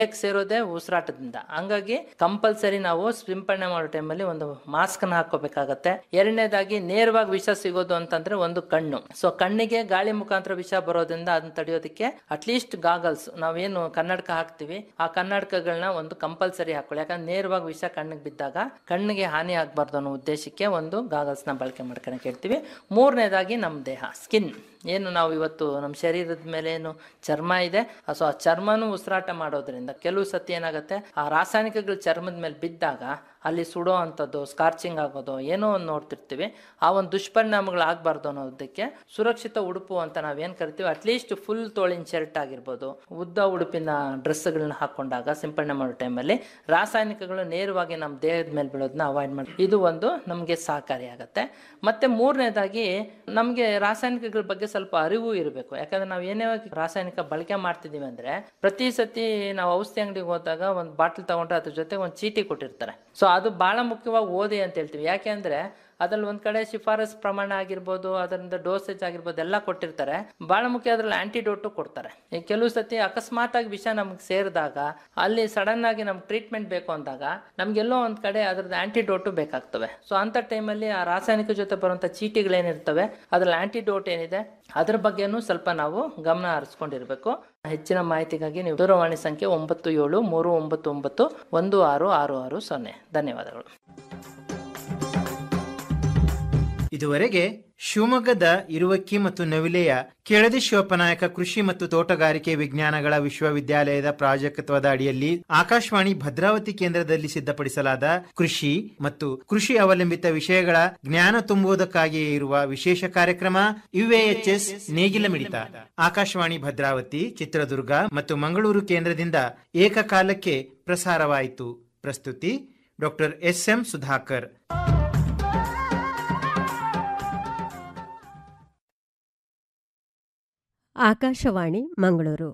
ದೇಹಕ್ಕೆ ಸೇರೋದೇ ಉಸಿರಾಟದಿಂದ ಹಂಗಾಗಿ ಕಂಪಲ್ಸರಿ ನಾವು ಸಿಂಪಡಣೆ ಮಾಡೋ ಟೈಮಲ್ಲಿ ಒಂದು ಮಾಸ್ಕ್ ನ ಹಾಕೋಬೇಕಾಗತ್ತೆ ಎರಡನೇದಾಗಿ ನೇರವಾಗಿ ವಿಷ ಸಿಗೋದು ಅಂತಂದ್ರೆ ಒಂದು ಕಣ್ಣು ಸೊ ಕಣ್ಣಿಗೆ ಗಾಳಿ ಮುಖಾಂತರ ವಿಷ ಬರೋದ್ರಿಂದ ಅದನ್ನ ತಡೆಯೋದಕ್ಕೆ ಅಟ್ಲೀಸ್ಟ್ ಗಾಗಲ್ಸ್ ನಾವೇನು ಕನ್ನಡಕ ಹಾಕ್ತಿವಿ ಆ ಕನ್ನಡಕಗಳನ್ನ ಒಂದು ಕಂಪಲ್ಸರಿ ಹಾಕೊಳ್ಳಿ ಯಾಕಂದ್ರೆ ನೇರವಾಗಿ ವಿಷ ಕಣ್ಣಿಗೆ ಬಿದ್ದಾಗ ಕಣ್ಣಿಗೆ ಹಾನಿ ಆಗ್ಬಾರ್ದು ಅನ್ನೋ ಉದ್ದೇಶಕ್ಕೆ ಒಂದು ಗಾಗಲ್ಸ್ ನ ಬಳಕೆ ಮಾಡ್ಕೊಳಕ್ ಹೇಳ್ತೀವಿ ಮೂರನೇದಾಗಿ ನಮ್ಮ ದೇಹ ಸ್ಕಿನ್ ಏನು ನಾವು ಇವತ್ತು ನಮ್ಮ ಶರೀರದ ಮೇಲೆ ಏನು ಚರ್ಮ ಇದೆ ಸೊ ಆ ಚರ್ಮನೂ ಉಸಿರಾಟ ಮಾಡೋದ್ರಿಂದ ಕೆಲವು ಸತಿ ಏನಾಗುತ್ತೆ ಆ ರಾಸಾಯನಿಕಗಳು ಚರ್ಮದ ಮೇಲೆ ಬಿದ್ದಾಗ ಅಲ್ಲಿ ಸುಡೋ ಅಂಥದ್ದು ಸ್ಕಾರ್ಚಿಂಗ್ ಆಗೋದು ಏನೋ ಒಂದು ನೋಡ್ತಿರ್ತೀವಿ ಆ ಒಂದು ದುಷ್ಪರಿಣಾಮಗಳು ಆಗಬಾರ್ದು ಅನ್ನೋದಕ್ಕೆ ಸುರಕ್ಷಿತ ಉಡುಪು ಅಂತ ನಾವೇನು ಕರಿತೀವಿ ಅಟ್ಲೀಸ್ಟ್ ಫುಲ್ ತೋಳಿನ ಶರ್ಟ್ ಆಗಿರ್ಬೋದು ಉದ್ದ ಉಡುಪಿನ ಡ್ರೆಸ್ಗಳನ್ನ ಹಾಕೊಂಡಾಗ ಸಿಂಪಡಣೆ ಮಾಡೋ ಟೈಮಲ್ಲಿ ರಾಸಾಯನಿಕಗಳು ನೇರವಾಗಿ ನಮ್ಮ ದೇಹದ ಮೇಲೆ ಬೀಳೋದನ್ನ ಅವಾಯ್ಡ್ ಮಾಡಿ ಇದು ಒಂದು ನಮಗೆ ಸಹಕಾರಿಯಾಗತ್ತೆ ಮತ್ತೆ ಮೂರನೇದಾಗಿ ನಮಗೆ ರಾಸಾಯನಿಕಗಳ ಬಗ್ಗೆ ಸ್ವಲ್ಪ ಅರಿವು ಇರಬೇಕು ಯಾಕಂದ್ರೆ ನಾವು ಏನೇ ರಾಸಾಯನಿಕ ಬಳಕೆ ಮಾಡ್ತಿದೀವಿ ಅಂದ್ರೆ ಪ್ರತಿ ಸತಿ ನಾವು ಔಷಧಿ ಅಂಗಡಿಗೆ ಹೋದಾಗ ಒಂದು ಬಾಟ್ಲ್ ತಗೊಂಡ್ರೆ ಅದ್ರ ಜೊತೆ ಒಂದು ಚೀಟಿ ಕೊಟ್ಟಿರ್ತಾರೆ ಸೊ ಅದು ಬಹಳ ಮುಖ್ಯವಾಗಿ ಓದಿ ಅಂತ ಹೇಳ್ತೀವಿ ಯಾಕೆಂದ್ರೆ ಅದ್ರಲ್ಲಿ ಒಂದ್ ಕಡೆ ಶಿಫಾರಸ್ ಪ್ರಮಾಣ ಆಗಿರ್ಬೋದು ಅದರಿಂದ ಡೋಸೇಜ್ ಆಗಿರ್ಬೋದು ಎಲ್ಲ ಕೊಟ್ಟಿರ್ತಾರೆ ಬಹಳ ಮುಖ್ಯ ಅದ್ರಲ್ಲಿ ಆಂಟಿಡೋಟು ಕೊಡ್ತಾರೆ ಈ ಕೆಲವು ಸತಿ ಅಕಸ್ಮಾತ್ ಆಗಿ ವಿಷ ನಮ್ಗೆ ಸೇರಿದಾಗ ಅಲ್ಲಿ ಸಡನ್ ಆಗಿ ನಮ್ಗೆ ಟ್ರೀಟ್ಮೆಂಟ್ ಬೇಕು ಅಂದಾಗ ನಮ್ಗೆಲ್ಲೋ ಒಂದ್ ಕಡೆ ಅದ್ರದ್ದು ಆಂಟಿಡೋಟು ಬೇಕಾಗ್ತವೆ ಸೊ ಅಂತ ಟೈಮಲ್ಲಿ ಆ ರಾಸಾಯನಿಕ ಜೊತೆ ಬರುವಂತ ಚೀಟಿಗಳೇನಿರ್ತವೆ ಅದ್ರಲ್ಲಿ ಆಂಟಿಡೋಟ್ ಏನಿದೆ ಅದ್ರ ಬಗ್ಗೆನೂ ಸ್ವಲ್ಪ ನಾವು ಗಮನ ಹರಿಸ್ಕೊಂಡಿರ್ಬೇಕು ಹೆಚ್ಚಿನ ಮಾಹಿತಿಗಾಗಿ ನೀವು ದೂರವಾಣಿ ಸಂಖ್ಯೆ ಒಂಬತ್ತು ಏಳು ಮೂರು ಒಂಬತ್ತು ಒಂಬತ್ತು ಒಂದು ಆರು ಆರು ಆರು ಸೊನ್ನೆ ಧನ್ಯವಾದಗಳು ಇದುವರೆಗೆ ಶಿವಮೊಗ್ಗದ ಇರುವಕ್ಕಿ ಮತ್ತು ನವಿಲೆಯ ಕೆಳದಿ ಶಿವಪ್ಪನಾಯಕ ಕೃಷಿ ಮತ್ತು ತೋಟಗಾರಿಕೆ ವಿಜ್ಞಾನಗಳ ವಿಶ್ವವಿದ್ಯಾಲಯದ ಪ್ರಾಜೆಕ್ಟ್ವದ ಅಡಿಯಲ್ಲಿ ಆಕಾಶವಾಣಿ ಭದ್ರಾವತಿ ಕೇಂದ್ರದಲ್ಲಿ ಸಿದ್ಧಪಡಿಸಲಾದ ಕೃಷಿ ಮತ್ತು ಕೃಷಿ ಅವಲಂಬಿತ ವಿಷಯಗಳ ಜ್ಞಾನ ತುಂಬುವುದಕ್ಕಾಗಿಯೇ ಇರುವ ವಿಶೇಷ ಕಾರ್ಯಕ್ರಮ ಯುಎಎಚ್ಎಸ್ ನೇಗಿಲ ಮಿಡಿತ ಆಕಾಶವಾಣಿ ಭದ್ರಾವತಿ ಚಿತ್ರದುರ್ಗ ಮತ್ತು ಮಂಗಳೂರು ಕೇಂದ್ರದಿಂದ ಏಕಕಾಲಕ್ಕೆ ಪ್ರಸಾರವಾಯಿತು ಪ್ರಸ್ತುತಿ doctor S M Sudhakar Akashvani Mangaluru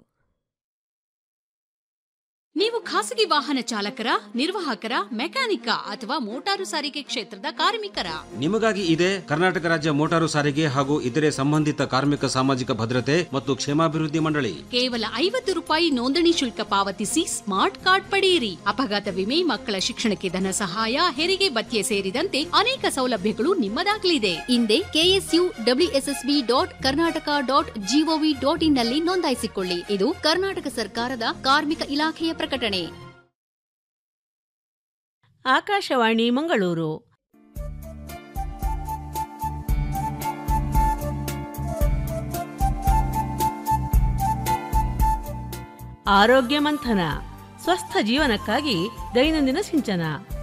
ನೀವು ಖಾಸಗಿ ವಾಹನ ಚಾಲಕರ ನಿರ್ವಾಹಕರ ಮೆಕ್ಯಾನಿಕ ಅಥವಾ ಮೋಟಾರು ಸಾರಿಗೆ ಕ್ಷೇತ್ರದ ಕಾರ್ಮಿಕರ ನಿಮಗಾಗಿ ಇದೆ ಕರ್ನಾಟಕ ರಾಜ್ಯ ಮೋಟಾರು ಸಾರಿಗೆ ಹಾಗೂ ಇತರೆ ಸಂಬಂಧಿತ ಕಾರ್ಮಿಕ ಸಾಮಾಜಿಕ ಭದ್ರತೆ ಮತ್ತು ಕ್ಷೇಮಾಭಿವೃದ್ಧಿ ಮಂಡಳಿ ಕೇವಲ ಐವತ್ತು ರೂಪಾಯಿ ನೋಂದಣಿ ಶುಲ್ಕ ಪಾವತಿಸಿ ಸ್ಮಾರ್ಟ್ ಕಾರ್ಡ್ ಪಡೆಯಿರಿ ಅಪಘಾತ ವಿಮೆ ಮಕ್ಕಳ ಶಿಕ್ಷಣಕ್ಕೆ ಧನ ಸಹಾಯ ಹೆರಿಗೆ ಭತ್ಯೆ ಸೇರಿದಂತೆ ಅನೇಕ ಸೌಲಭ್ಯಗಳು ನಿಮ್ಮದಾಗಲಿದೆ ಹಿಂದೆ KSU WSSB dot Karnataka dot GOV dot in ನಲ್ಲಿ ನೋಂದಾಯಿಸಿಕೊಳ್ಳಿ ಇದು ಕರ್ನಾಟಕ ಸರ್ಕಾರದ ಕಾರ್ಮಿಕ ಇಲಾಖೆಯ ಪ್ರಕಟಣೆ ಆಕಾಶವಾಣಿ ಮಂಗಳೂರು ಆರೋಗ್ಯ ಮಂಥನ ಸ್ವಸ್ಥ ಜೀವನಕ್ಕಾಗಿ ದೈನಂದಿನ ಸಿಂಚನ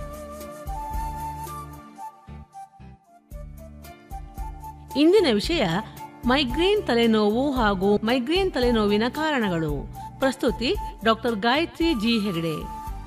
ಇಂದಿನ ವಿಷಯ ಮೈಗ್ರೇನ್ ತಲೆನೋವು ಹಾಗೂ ಮೈಗ್ರೇನ್ ತಲೆನೋವಿನ ಕಾರಣಗಳು ಪ್ರಸ್ತುತಿ ಡಾಕ್ಟರ್ ಗಾಯತ್ರಿ ಜಿ ಹೆಗಡೆ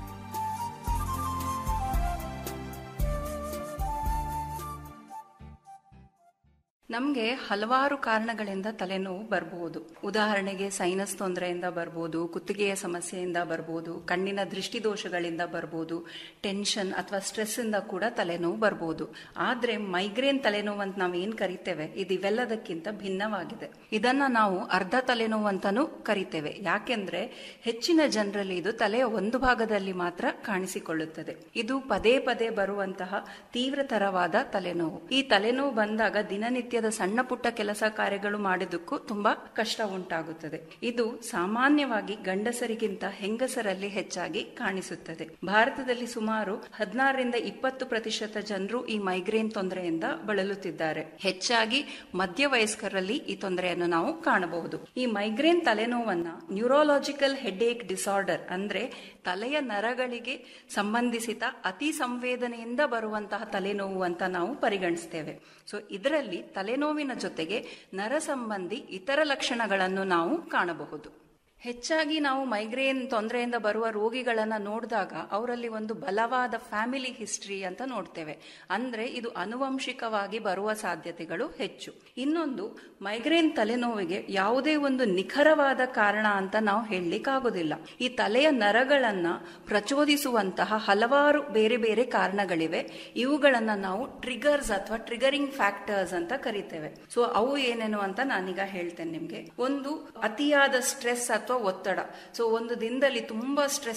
ನಮಗೆ ಹಲವಾರು ಕಾರಣಗಳಿಂದ ತಲೆನೋವು ಬರಬಹುದು ಉದಾಹರಣೆಗೆ ಸೈನಸ್ ತೊಂದರೆಯಿಂದ ಬರ್ಬೋದು ಕುತ್ತಿಗೆಯ ಸಮಸ್ಯೆಯಿಂದ ಬರ್ಬೋದು ಕಣ್ಣಿನ ದೃಷ್ಟಿದೋಷಗಳಿಂದ ಬರ್ಬೋದು ಟೆನ್ಷನ್ ಅಥವಾ ಸ್ಟ್ರೆಸ್ ಇಂದ ಕೂಡ ತಲೆನೋವು ಬರ್ಬೋದು ಆದ್ರೆ ಮೈಗ್ರೇನ್ ತಲೆನೋವು ಅಂತ ನಾವು ಏನ್ ಕರಿತೇವೆ ಇದು ಇವೆಲ್ಲದಕ್ಕಿಂತ ಭಿನ್ನವಾಗಿದೆ ಇದನ್ನ ನಾವು ಅರ್ಧ ತಲೆನೋವು ಅಂತಾನೂ ಕರಿತೇವೆ ಯಾಕೆಂದ್ರೆ ಹೆಚ್ಚಿನ ಜನರಲ್ಲಿ ಇದು ತಲೆಯ ಒಂದು ಭಾಗದಲ್ಲಿ ಮಾತ್ರ ಕಾಣಿಸಿಕೊಳ್ಳುತ್ತದೆ ಇದು ಪದೇ ಪದೇ ಬರುವಂತಹ ತೀವ್ರತರವಾದ ತಲೆನೋವು ಈ ತಲೆನೋವು ಬಂದಾಗ ದಿನನಿತ್ಯದ ಸಣ್ಣ ಪುಟ್ಟ ಕೆಲಸ ಕಾರ್ಯಗಳು ಮಾಡಿದ್ದಕ್ಕೂ ತುಂಬಾ ಕಷ್ಟ ಉಂಟಾಗುತ್ತದೆ ಇದು ಸಾಮಾನ್ಯವಾಗಿ ಗಂಡಸರಿಗಿಂತ ಹೆಂಗಸರಲ್ಲಿ ಹೆಚ್ಚಾಗಿ ಕಾಣಿಸುತ್ತದೆ ಭಾರತದಲ್ಲಿ ಸುಮಾರು ಹದಿನಾರರಿಂದ ಇಪ್ಪತ್ತು ಪ್ರತಿಶತ ಜನರು ಈ ಮೈಗ್ರೇನ್ ತೊಂದರೆಯಿಂದ ಬಳಲುತ್ತಿದ್ದಾರೆ ಹೆಚ್ಚಾಗಿ ಮಧ್ಯವಯಸ್ಕರಲ್ಲಿ ಈ ತೊಂದರೆಯನ್ನು ನಾವು ಕಾಣಬಹುದು ಈ ಮೈಗ್ರೇನ್ ತಲೆನೋವನ್ನ ನ್ಯೂರೋಲಾಜಿಕಲ್ ಹೆಡ್ಏಕ್ ಡಿಸಾರ್ಡರ್ ಅಂದ್ರೆ ತಲೆಯ ನರಗಳಿಗೆ ಸಂಬಂಧಿಸಿದ ಅತಿ ಸಂವೇದನೆಯಿಂದ ಬರುವಂತಹ ತಲೆನೋವು ಅಂತ ನಾವು ಪರಿಗಣಿಸ್ತೇವೆ ಸೊ ಇದರಲ್ಲಿ ತಲೆನೋವಿನ ಜೊತೆಗೆ ನರ ಸಂಬಂಧಿ ಇತರ ಲಕ್ಷಣಗಳನ್ನು ನಾವು ಕಾಣಬಹುದು ಹೆಚ್ಚಾಗಿ ನಾವು ಮೈಗ್ರೇನ್ ತೊಂದರೆಯಿಂದ ಬರುವ ರೋಗಿಗಳನ್ನ ನೋಡಿದಾಗ ಅವರಲ್ಲಿ ಒಂದು ಬಲವಾದ ಫ್ಯಾಮಿಲಿ ಹಿಸ್ಟ್ರಿ ಅಂತ ನೋಡ್ತೇವೆ ಅಂದ್ರೆ ಇದು ಅನುವಂಶಿಕವಾಗಿ ಬರುವ ಸಾಧ್ಯತೆಗಳು ಹೆಚ್ಚು ಇನ್ನೊಂದು ಮೈಗ್ರೇನ್ ತಲೆನೋವಿಗೆ ಯಾವುದೇ ಒಂದು ನಿಖರವಾದ ಕಾರಣ ಅಂತ ನಾವು ಹೇಳಲಿಕ್ಕಾಗೋದಿಲ್ಲ ಈ ತಲೆಯ ನರಗಳನ್ನ ಪ್ರಚೋದಿಸುವಂತಹ ಹಲವಾರು ಬೇರೆ ಬೇರೆ ಕಾರಣಗಳಿವೆ ಇವುಗಳನ್ನ ನಾವು ಟ್ರಿಗರ್ಸ್ ಅಥವಾ ಟ್ರಿಗರಿಂಗ್ ಫ್ಯಾಕ್ಟರ್ಸ್ ಅಂತ ಕರಿತೇವೆ ಸೊ ಅವು ಏನೇನು ಅಂತ ನಾನೀಗ ಹೇಳ್ತೇನೆ ನಿಮ್ಗೆ ಒಂದು ಅತಿಯಾದ ಸ್ಟ್ರೆಸ್ ಅಥವಾ ಅಥವಾ ಒತ್ತಡ ಸೊ ಒಂದು ದಿನದಲ್ಲಿ ತುಂಬಾ ಸ್ಟ್ರೆಸ್